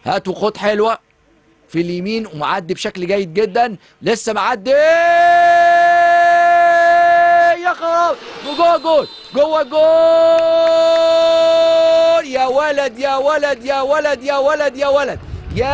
هات وخد حلوه في اليمين ومعدي بشكل جيد جدا لسه معدي يا خراب جوه جول جوه جول يا ولد يا ولد يا ولد يا ولد يا ولد يا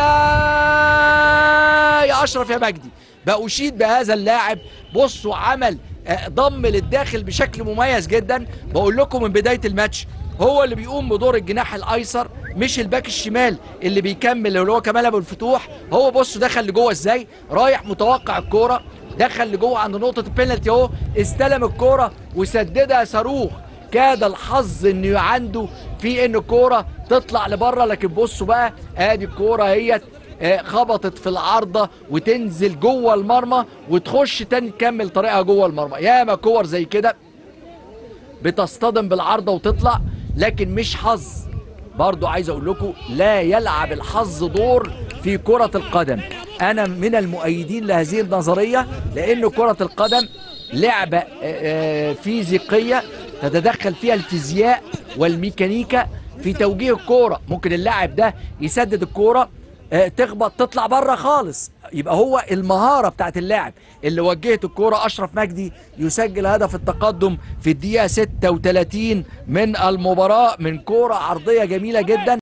يا اشرف يا مجدي بأشيد بهذا اللاعب بصوا عمل آه، ضم للداخل بشكل مميز جدا بقول لكم من بدايه الماتش هو اللي بيقوم بدور الجناح الايسر مش الباك الشمال اللي بيكمل اللي هو كمال ابو الفتوح هو بصوا دخل لجوه ازاي رايح متوقع الكوره دخل لجوه عند نقطه البينالتي اهو استلم الكوره وسددها صاروخ كاد الحظ انه عنده في ان الكوره تطلع لبره لكن بصوا بقى ادي الكوره اهيت آه، خبطت في العارضه وتنزل جوه المرمى وتخش تاني تكمل طريقها جوه المرمى ياما كور زي كده بتصطدم بالعارضه وتطلع لكن مش حظ برضو عايز اقول لكم لا يلعب الحظ دور في كرة القدم انا من المؤيدين لهذه النظرية لان كرة القدم لعبة آه، آه، فيزيقية تتدخل فيها الفيزياء والميكانيكا في توجيه الكورة ممكن اللاعب ده يسدد الكورة آه، تخبط تطلع بره خالص يبقى هو المهاره بتاعت اللاعب اللي وجهت الكوره اشرف مجدي يسجل هدف التقدم في الدقيقه 36 من المباراه من كوره عرضيه جميله جدا